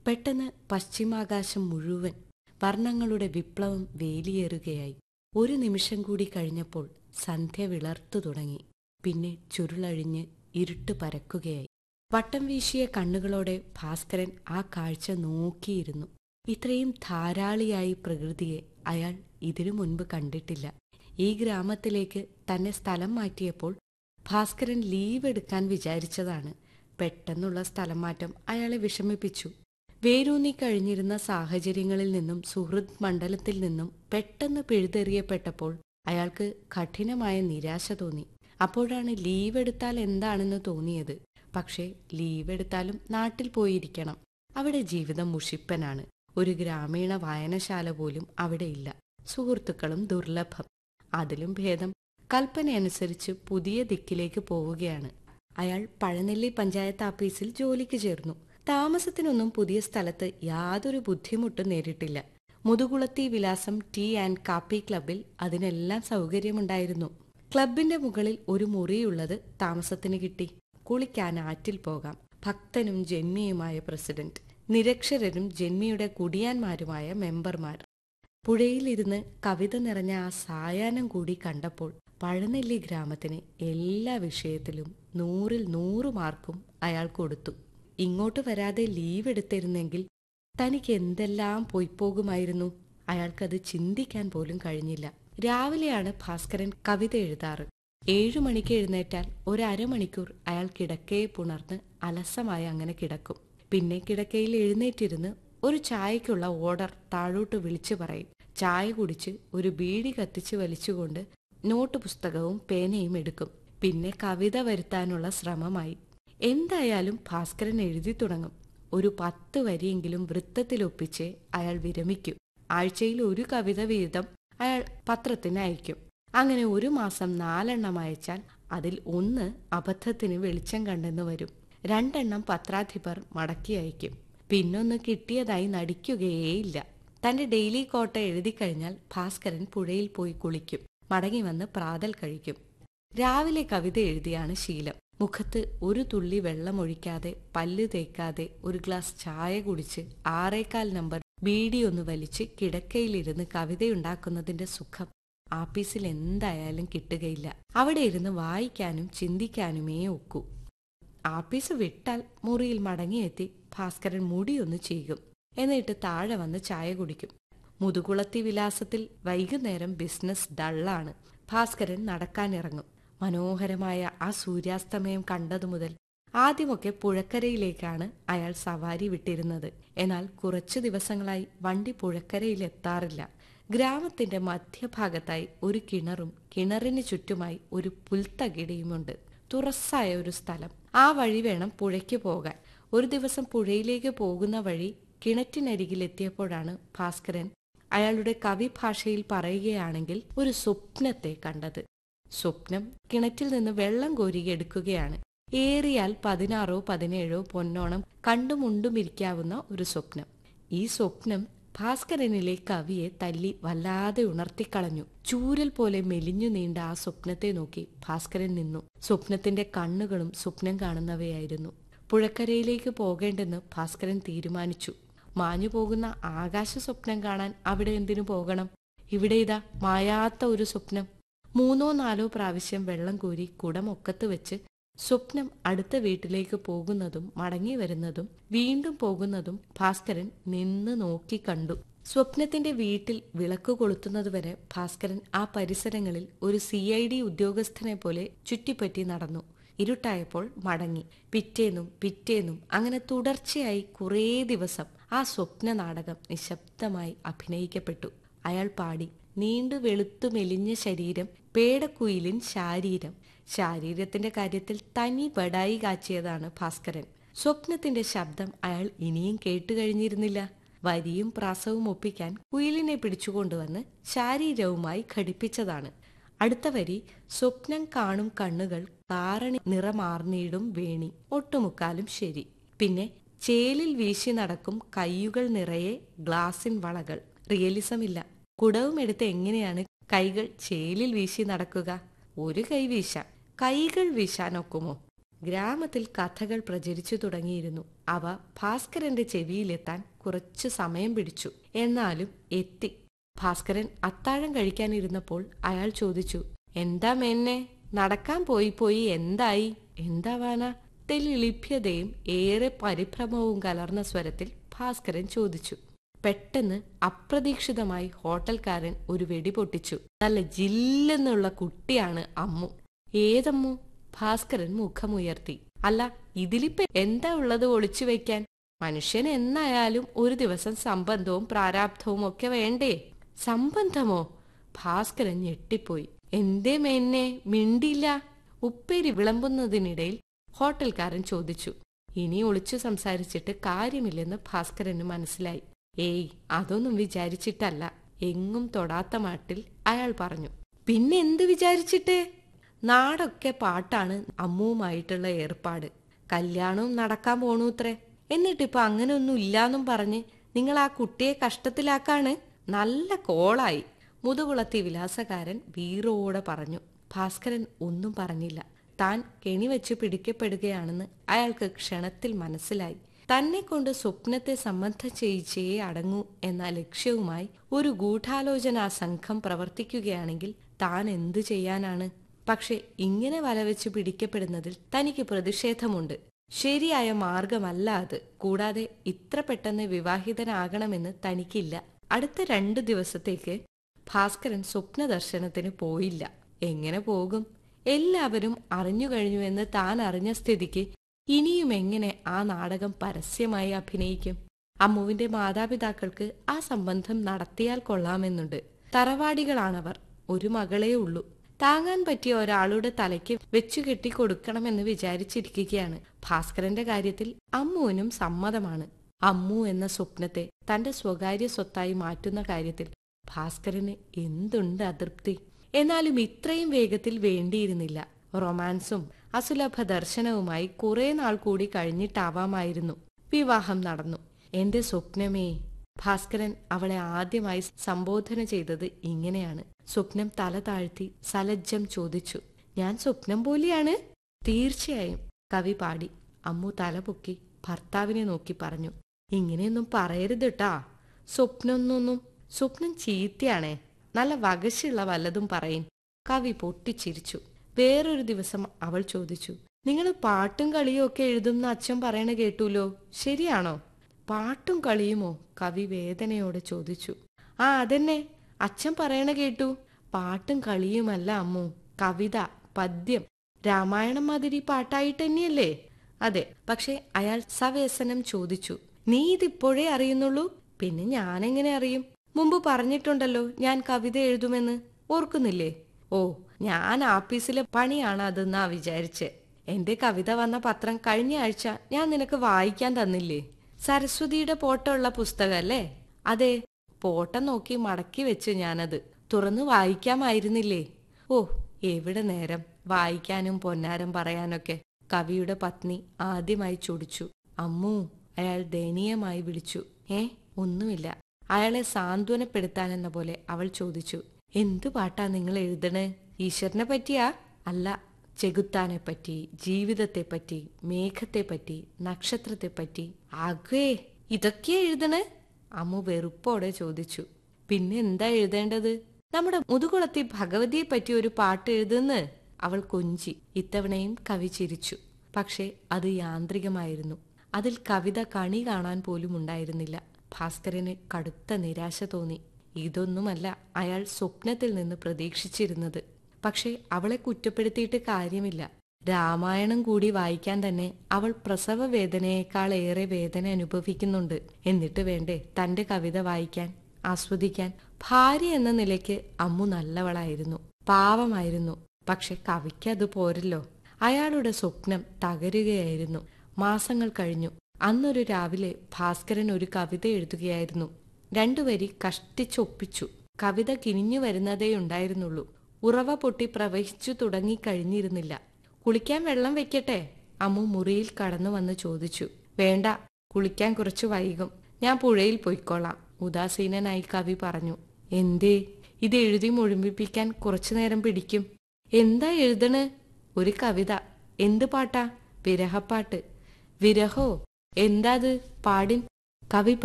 പെട്ടെന്ന് പശ്ചിമാകാശം മുഴുവൻ വർണ്ണങ്ങളുടെ വിപ്ലവം വേലിയേറുകയായി ഒരു നിമിഷം കൂടി കഴിഞ്ഞപ്പോൾ സന്ധ്യ വിളർത്തു തുടങ്ങി പിന്നെ ചുരുളഴിഞ്ഞ് ഇരുട്ട് പരക്കുകയായി വട്ടം വീശിയ കണ്ണുകളോടെ ഭാസ്കരൻ ആ കാഴ്ച നോക്കിയിരുന്നു ഇത്രയും ധാരാളിയായി പ്രകൃതിയെ അയാൾ ഇതിനു മുൻപ് കണ്ടിട്ടില്ല ഈ ഗ്രാമത്തിലേക്ക് തന്നെ സ്ഥലം മാറ്റിയപ്പോൾ ഭാസ്കരൻ ലീവ് എടുക്കാൻ വിചാരിച്ചതാണ് പെട്ടെന്നുള്ള സ്ഥലം മാറ്റം അയാളെ വിഷമിപ്പിച്ചു വേരൂന്നി കഴിഞ്ഞിരുന്ന സാഹചര്യങ്ങളിൽ നിന്നും സുഹൃത് മണ്ഡലത്തിൽ നിന്നും പെട്ടെന്ന് പിഴുതെറിയപ്പെട്ടപ്പോൾ അയാൾക്ക് കഠിനമായ നിരാശ തോന്നി അപ്പോഴാണ് ലീവ് എടുത്താൽ എന്താണെന്ന് തോന്നിയത് പക്ഷേ ലീവ് എടുത്താലും നാട്ടിൽ പോയിരിക്കണം അവിടെ ജീവിതം മുഷിപ്പനാണ് ഒരു ഗ്രാമീണ വായനശാല പോലും അവിടെയില്ല സുഹൃത്തുക്കളും ദുർലഭം അതിലും ഭേദം കൽപ്പനയനുസരിച്ച് പുതിയ ദിക്കിലേക്ക് പോവുകയാണ് അയാൾ പഴനെല്ലി പഞ്ചായത്ത് ഓഫീസിൽ ജോലിക്ക് ചേർന്നു താമസത്തിനൊന്നും പുതിയ സ്ഥലത്ത് യാതൊരു ബുദ്ധിമുട്ടും നേരിട്ടില്ല മുതുകുളത്തി വിലാസം ടീ ആൻഡ് കാപ്പി ക്ലബിൽ അതിനെല്ലാം സൗകര്യമുണ്ടായിരുന്നു ക്ലബിന്റെ മുകളിൽ ഒരു മുറിയുള്ളത് താമസത്തിന് കിട്ടി കുളിക്കാൻ ആറ്റിൽ പോകാം ഭക്തനും ജന്മിയുമായ പ്രസിഡന്റ് നിരക്ഷരരും ജന്മിയുടെ കുടിയാന്മാരുമായ മെമ്പർമാർ പുഴയിലിരുന്ന് കവിത നിറഞ്ഞ ആ സായാഹ്നം കൂടി കണ്ടപ്പോൾ പഴനെല്ലി ഗ്രാമത്തിന് എല്ലാ വിഷയത്തിലും നൂറിൽ നൂറ് മാർക്കും അയാൾ കൊടുത്തു ഇങ്ങോട്ട് വരാതെ ലീവ് എടുത്തിരുന്നെങ്കിൽ തനിക്ക് എന്തെല്ലാം പോയിപ്പോകുമായിരുന്നു അയാൾക്കത് ചിന്തിക്കാൻ പോലും കഴിഞ്ഞില്ല രാവിലെയാണ് ഭാസ്കരൻ കവിത എഴുതാറ് ഏഴു മണിക്ക് എഴുന്നേറ്റാൽ ഒരു അരമണിക്കൂർ അയാൾ കിടക്കയെ പുണർന്ന് അലസമായി അങ്ങനെ കിടക്കും പിന്നെ കിടക്കയിൽ എഴുന്നേറ്റിരുന്ന് ഒരു ചായയ്ക്കുള്ള ഓർഡർ താഴോട്ട് വിളിച്ചു പറയും ചായ കുടിച്ച് ഒരു ബീഡി കത്തിച്ച് വലിച്ചുകൊണ്ട് നോട്ട് പുസ്തകവും പേനയും എടുക്കും പിന്നെ കവിത വരുത്താനുള്ള ശ്രമമായി എന്തായാലും ഭാസ്കരൻ എഴുതി തുടങ്ങും ഒരു പത്ത് വരിയെങ്കിലും വൃത്തത്തിലൊപ്പിച്ച് അയാൾ വിരമിക്കും ആഴ്ചയിൽ ഒരു കവിത വീതം അയാൾ പത്രത്തിന് അയക്കും അങ്ങനെ ഒരു മാസം നാലെണ്ണം അയച്ചാൽ അതിൽ ഒന്ന് അബദ്ധത്തിന് വെളിച്ചം കണ്ടെന്ന് വരും രണ്ടെണ്ണം പത്രാധിപർ മടക്കി അയക്കും പിന്നൊന്ന് കിട്ടിയതായി നടിക്കുകയേയില്ല തന്റെ ഡെയിലി കോട്ട എഴുതി കഴിഞ്ഞാൽ ഭാസ്കരൻ പുഴയിൽ പോയി കുളിക്കും മടങ്ങി വന്ന് പ്രാതൽ കഴിക്കും രാവിലെ കവിത എഴുതിയാണ് ശീലം മുഖത്ത് ഒരു തുള്ളി വെള്ളമൊഴിക്കാതെ പല്ല് തേക്കാതെ ഒരു ഗ്ലാസ് ചായ കുടിച്ച് ആറേക്കാൽ നമ്പർ ബീഡി ഒന്ന് വലിച്ച് കിടക്കയിലിരുന്ന് കവിതയുണ്ടാക്കുന്നതിന്റെ സുഖം ആപ്പീസിൽ എന്തായാലും കിട്ടുകയില്ല അവിടെ ഇരുന്ന് വായിക്കാനും ചിന്തിക്കാനുമേ ഒക്കൂ ആപ്പീസ് വിട്ടാൽ മുറിയിൽ മടങ്ങിയെത്തി ഭാസ്കരൻ മുടിയൊന്ന് ചെയ്യും എന്നിട്ട് താഴെ വന്ന് ചായ കുടിക്കും മുതുകുളത്തി വിലാസത്തിൽ വൈകുന്നേരം ബിസിനസ് ഡള്ളാണ് ഭാസ്കരൻ നടക്കാനിറങ്ങും മനോഹരമായ ആ സൂര്യാസ്തമയം കണ്ടതു മുതൽ ആദ്യമൊക്കെ പുഴക്കരയിലേക്കാണ് അയാൾ സവാരി വിട്ടിരുന്നത് എന്നാൽ കുറച്ചു ദിവസങ്ങളായി വണ്ടി പുഴക്കരയിൽ എത്താറില്ല ഗ്രാമത്തിന്റെ മധ്യഭാഗത്തായി ഒരു കിണറും കിണറിന് ചുറ്റുമായി ഒരു പുൽത്തകിടിയുമുണ്ട് തുറസ്സായ ഒരു സ്ഥലം ആ വഴി വേണം പുഴയ്ക്ക് പോകാൻ ഒരു ദിവസം പുഴയിലേക്ക് പോകുന്ന വഴി കിണറ്റിനരികിലെത്തിയപ്പോഴാണ് ഭാസ്കരൻ അയാളുടെ കവിഭാഷയിൽ പറയുകയാണെങ്കിൽ ഒരു സ്വപ്നത്തെ കണ്ടത് സ്വപ്നം കിണറ്റിൽ നിന്ന് വെള്ളം കോരി എടുക്കുകയാണ് ഏറിയാൽ പതിനാറോ പതിനേഴോ പൊന്നോണം കണ്ടുമുണ്ടുമിരിക്കാവുന്ന ഒരു സ്വപ്നം ഈ സ്വപ്നം ഭാസ്കരനിലെ കവിയെ തല്ലി വല്ലാതെ ഉണർത്തിക്കളഞ്ഞു ചൂരൽ പോലെ മെലിഞ്ഞു നീണ്ട ആ സ്വപ്നത്തെ നോക്കി ഭാസ്കരൻ നിന്നു സ്വപ്നത്തിന്റെ കണ്ണുകളും സ്വപ്നം കാണുന്നവയായിരുന്നു പുഴക്കരയിലേക്ക് പോകേണ്ടെന്ന് ഭാസ്കരൻ തീരുമാനിച്ചു മാഞ്ഞു പോകുന്ന ആകാശ സ്വപ്നം കാണാൻ അവിടെ എന്തിനു പോകണം ഇവിടെ ഇതാ മായാത്ത ഒരു സ്വപ്നം മൂന്നോ നാലോ പ്രാവശ്യം വെള്ളം കോരി കുടമൊക്കത്ത് വെച്ച് സ്വപ്നം അടുത്ത വീട്ടിലേക്ക് പോകുന്നതും മടങ്ങി വരുന്നതും വീണ്ടും പോകുന്നതും ഭാസ്കരൻ നിന്ന് നോക്കി കണ്ടു സ്വപ്നത്തിന്റെ വീട്ടിൽ വിളക്ക് കൊളുത്തുന്നതുവരെ ഭാസ്കരൻ ആ പരിസരങ്ങളിൽ ഒരു സി ഐ ഡി ഉദ്യോഗസ്ഥനെ പോലെ ചുറ്റിപ്പറ്റി നടന്നു ഇരുട്ടായപ്പോൾ മടങ്ങി പിറ്റേന്നും പിറ്റേന്നും അങ്ങനെ തുടർച്ചയായി കുറേ ദിവസം ആ സ്വപ്ന നാടകം നിശബ്ദമായി അഭിനയിക്കപ്പെട്ടു അയാൾ പാടി നീണ്ടു വെളുത്തു മെലിഞ്ഞ ശരീരം പേടക്കുയിലിൻ ശാരീരം ശാരീരത്തിന്റെ കാര്യത്തിൽ തനി ബടായി കാച്ചിയതാണ് ഭാസ്കരൻ സ്വപ്നത്തിന്റെ ശബ്ദം അയാൾ ഇനിയും കേട്ടു കഴിഞ്ഞിരുന്നില്ല വരിയും പ്രാസവും ഒപ്പിക്കാൻ കുയിലിനെ പിടിച്ചുകൊണ്ടുവന്ന് ശാരീരവുമായി ഘടിപ്പിച്ചതാണ് അടുത്ത വരി സ്വപ്നം കാണും കണ്ണുകൾ കാരണി നിറമാർന്നിടും വേണി ഒട്ടുമുക്കാലും ശരി പിന്നെ ചേലിൽ വീശി നടക്കും കയ്യുകൾ നിറയെ ഗ്ലാസിൻ വളകൾ റിയലിസം ഇല്ല കുടവും എടുത്ത് എങ്ങനെയാണ് കൈകൾ ചേലിൽ വീശി നടക്കുക ഒരു കൈ വീശാം കൈകൾ വീശാനൊക്കുമോ ഗ്രാമത്തിൽ കഥകൾ പ്രചരിച്ചു തുടങ്ങിയിരുന്നു അവ ഭാസ്കരന്റെ ചെവിയിലെത്താൻ കുറച്ചു സമയം പിടിച്ചു എന്നാലും എത്തി ഭാസ്കരൻ അത്താഴം കഴിക്കാനിരുന്നപ്പോൾ അയാൾ ചോദിച്ചു എന്താ മേന്നെ നടക്കാൻ പോയി പോയി എന്തായി എന്താവാനാ തെളിലിഭ്യതയും ഏറെ പരിഭ്രമവും കലർന്ന സ്വരത്തിൽ ഭാസ്കരൻ ചോദിച്ചു പെട്ടെന്ന് അപ്രതീക്ഷിതമായി ഹോട്ടൽക്കാരൻ ഒരു വെടി പൊട്ടിച്ചു നല്ല ജില്ലെന്നുള്ള കുട്ടിയാണ് അമ്മു ഏതമ്മു ഭാസ്കരൻ മുഖമുയർത്തി അല്ല ഇതിലിപ്പ എന്താ ഉള്ളത് ഒളിച്ചു വെക്കാൻ മനുഷ്യൻ എന്നായാലും ഒരു ദിവസം സംബന്ധവും പ്രാരാബ്ധവും ഒക്കെ വേണ്ടേ സംബന്ധമോ ഭാസ്കരൻ ഞെട്ടിപ്പോയി എന്തേ മേന്നെ മിണ്ടില്ല ഉപ്പേരി വിളമ്പുന്നതിനിടയിൽ ഹോട്ടൽക്കാരൻ ചോദിച്ചു ഇനി ഒളിച്ചു സംസാരിച്ചിട്ട് കാര്യമില്ലെന്ന് ഭാസ്കരന് മനസ്സിലായി ഏയ് അതൊന്നും വിചാരിച്ചിട്ടല്ല എങ്ങും തൊടാത്ത മാട്ടിൽ അയാൾ പറഞ്ഞു പിന്നെ എന്ത് വിചാരിച്ചിട്ട് നാടൊക്കെ പാട്ടാണ് അമ്മുവുമായിട്ടുള്ള ഏർപ്പാട് കല്യാണവും നടക്കാൻ പോണൂത്രേ എന്നിട്ടിപ്പോ അങ്ങനെയൊന്നും ഇല്ലാന്നും പറഞ്ഞ് നിങ്ങൾ ആ കുട്ടിയെ കഷ്ടത്തിലാക്കാണ് നല്ല കോളായി മുതുകുളത്തി വിലാസകാരൻ വീറോടെ പറഞ്ഞു ഭാസ്കരൻ ഒന്നും പറഞ്ഞില്ല താൻ കെണിവെച്ച് പിടിക്കപ്പെടുകയാണെന്ന് അയാൾക്ക് ക്ഷണത്തിൽ മനസ്സിലായി തന്നെ കൊണ്ട് സ്വപ്നത്തെ സംബന്ധം ചെയ്യിച്ചേ അടങ്ങൂ എന്ന ലക്ഷ്യവുമായി ഒരു ഗൂഢാലോചനാ സംഘം പ്രവർത്തിക്കുകയാണെങ്കിൽ താൻ എന്തു ചെയ്യാനാണ് പക്ഷെ ഇങ്ങനെ വലവെച്ച് പിടിക്കപ്പെടുന്നതിൽ തനിക്ക് പ്രതിഷേധമുണ്ട് ശരിയായ മാർഗമല്ല അത് കൂടാതെ ഇത്ര പെട്ടെന്ന് വിവാഹിതനാകണമെന്ന് തനിക്കില്ല അടുത്ത രണ്ടു ദിവസത്തേക്ക് ഭാസ്കരൻ സ്വപ്ന ദർശനത്തിന് പോയില്ല എങ്ങനെ പോകും എല്ലാവരും അറിഞ്ഞു കഴിഞ്ഞുവെന്ന് താൻ അറിഞ്ഞ സ്ഥിതിക്ക് ഇനിയും എങ്ങനെ ആ നാടകം പരസ്യമായി അഭിനയിക്കും അമ്മുവിന്റെ മാതാപിതാക്കൾക്ക് ആ സംബന്ധം നടത്തിയാൽ കൊള്ളാമെന്നുണ്ട് തറവാടികളാണവർ ഒരു മകളേ ഉള്ളൂ താങ്ങാൻ പറ്റിയ ഒരാളുടെ തലയ്ക്ക് വെച്ചു കെട്ടി കൊടുക്കണമെന്ന് വിചാരിച്ചിരിക്കുകയാണ് ഭാസ്കരന്റെ കാര്യത്തിൽ അമ്മുവിനും സമ്മതമാണ് അമ്മു എന്ന സ്വപ്നത്തെ തന്റെ സ്വകാര്യ സ്വത്തായി മാറ്റുന്ന കാര്യത്തിൽ ഭാസ്കരന് എന്തുണ്ട് അതൃപ്തി എന്നാലും ഇത്രയും വേഗത്തിൽ വേണ്ടിയിരുന്നില്ല റൊമാൻസും അസുലഭ ദർശനവുമായി കുറെ നാൾ കൂടി കഴിഞ്ഞിട്ടാവാമായിരുന്നു വിവാഹം നടന്നു എന്റെ സ്വപ്നമേ ഭാസ്കരൻ അവളെ ആദ്യമായി സംബോധന ചെയ്തത് ഇങ്ങനെയാണ് സ്വപ്നം തല താഴ്ത്തി സലജ്ജം ചോദിച്ചു ഞാൻ സ്വപ്നം പോലെയാണ് തീർച്ചയായും കവി പാടി അമ്മു തല പൊക്കി ഭർത്താവിനെ നോക്കി പറഞ്ഞു ഇങ്ങനെയൊന്നും പറയരുത് ട്ടാ സ്വപ്നമൊന്നൊന്നും സ്വപ്നം ചീത്തയാണേ നല്ല വകശുള്ള വല്ലതും പറയും കവി പൊട്ടിച്ചിരിച്ചു വേറൊരു ദിവസം അവൾ ചോദിച്ചു നിങ്ങൾ പാട്ടും കളിയും ഒക്കെ എഴുതുന്ന അച്ഛൻ പറയണ കേട്ടൂലോ ശരിയാണോ പാട്ടും കളിയുമോ കവി വേദനയോടെ ചോദിച്ചു ആ അതെന്നെ അച്ഛൻ പറയണ കേട്ടു പാട്ടും കളിയുമല്ല അമ്മു കവിത പദ്യം രാമായണം മാതിരി പാട്ടായിട്ട് തന്നെയല്ലേ അതെ പക്ഷെ അയാൾ സവേസനം ചോദിച്ചു നീ ഇതിപ്പോഴേ അറിയുന്നുള്ളൂ പിന്നെ ഞാനെങ്ങനെ അറിയും മുമ്പ് പറഞ്ഞിട്ടുണ്ടല്ലോ ഞാൻ കവിത എഴുതുമെന്ന് ഓർക്കുന്നില്ലേ ഓ ഞാൻ ആപ്പീസിലെ പണിയാണ് അതെന്നാ വിചാരിച്ച് എന്റെ കവിത വന്ന പത്രം കഴിഞ്ഞ ആഴ്ച ഞാൻ നിനക്ക് വായിക്കാൻ തന്നില്ലേ സരസ്വതിയുടെ ഫോട്ടോ ഉള്ള പുസ്തകല്ലേ അതെ ഫോട്ടോ നോക്കി മടക്കി വെച്ച് ഞാനത് തുറന്നു വായിക്കാമായിരുന്നില്ലേ ഓ എവിടെ നേരം വായിക്കാനും പൊന്നാരം പറയാനൊക്കെ കവിയുടെ പത്നി ആദ്യമായി ചൊടിച്ചു അമ്മു അയാൾ ദയനീയമായി വിളിച്ചു ഏ ഒന്നുമില്ല അയാളെ സാന്ത്വനപ്പെടുത്താനെന്ന പോലെ അവൾ ചോദിച്ചു എന്തു പാട്ടാ നിങ്ങൾ എഴുതണേ ഈശ്വരനെ പറ്റിയാ അല്ല ചെകുത്താനെ പറ്റി ജീവിതത്തെ പറ്റി മേഘത്തെ പറ്റി നക്ഷത്രത്തെ പറ്റി ആകേ ഇതൊക്കെയാ എഴുതണേ അമ്മു വെറുപ്പോടെ ചോദിച്ചു പിന്നെ എന്താ എഴുതേണ്ടത് നമ്മുടെ മുതുകുളത്തി ഭഗവതിയെ പറ്റി ഒരു പാട്ട് എഴുതുന്ന് അവൾ കൊഞ്ചി ഇത്തവണയും കവി ചിരിച്ചു പക്ഷേ അത് യാന്ത്രികമായിരുന്നു അതിൽ കവിത കണി കാണാൻ പോലും ഉണ്ടായിരുന്നില്ല ഭാസ്കരന് കടുത്ത നിരാശ തോന്നി ഇതൊന്നുമല്ല അയാൾ സ്വപ്നത്തിൽ നിന്ന് പ്രതീക്ഷിച്ചിരുന്നത് പക്ഷെ അവളെ കുറ്റപ്പെടുത്തിയിട്ട് കാര്യമില്ല രാമായണം കൂടി വായിക്കാൻ തന്നെ അവൾ പ്രസവ വേദനയേക്കാൾ ഏറെ വേദന അനുഭവിക്കുന്നുണ്ട് എന്നിട്ട് വേണ്ടേ തന്റെ കവിത വായിക്കാൻ ആസ്വദിക്കാൻ ഭാര്യ എന്ന നിലയ്ക്ക് അമ്മു നല്ലവളായിരുന്നു പാവമായിരുന്നു പക്ഷെ കവിക്ക് അത് പോരല്ലോ അയാളുടെ സ്വപ്നം തകരുകയായിരുന്നു മാസങ്ങൾ കഴിഞ്ഞു അന്നൊരു രാവിലെ ഭാസ്കരൻ ഒരു കവിത എഴുതുകയായിരുന്നു രണ്ടുവരി കഷ്ടിച്ചൊപ്പിച്ചു കവിത കിനിഞ്ഞു വരുന്നതേ ഉണ്ടായിരുന്നുള്ളൂ ഉറവ പൊട്ടി പ്രവഹിച്ചു തുടങ്ങിക്കഴിഞ്ഞിരുന്നില്ല കുളിക്കാൻ വെള്ളം വെക്കട്ടെ അമ്മു മുറിയിൽ കടന്നു വന്ന് ചോദിച്ചു വേണ്ട കുളിക്കാൻ കുറച്ച് വൈകും ഞാൻ പുഴയിൽ പൊയ്ക്കോളാം ഉദാസീനനായി കവി പറഞ്ഞു എന്തേ ഇത് എഴുതി മുഴുമിപ്പിക്കാൻ കുറച്ചു നേരം പിടിക്കും എന്താ എഴുതണ് ഒരു കവിത എന്ത് പാട്ടാ വിരഹപ്പാട്ട് വിരഹോ എന്താത് പാടിൻ കവി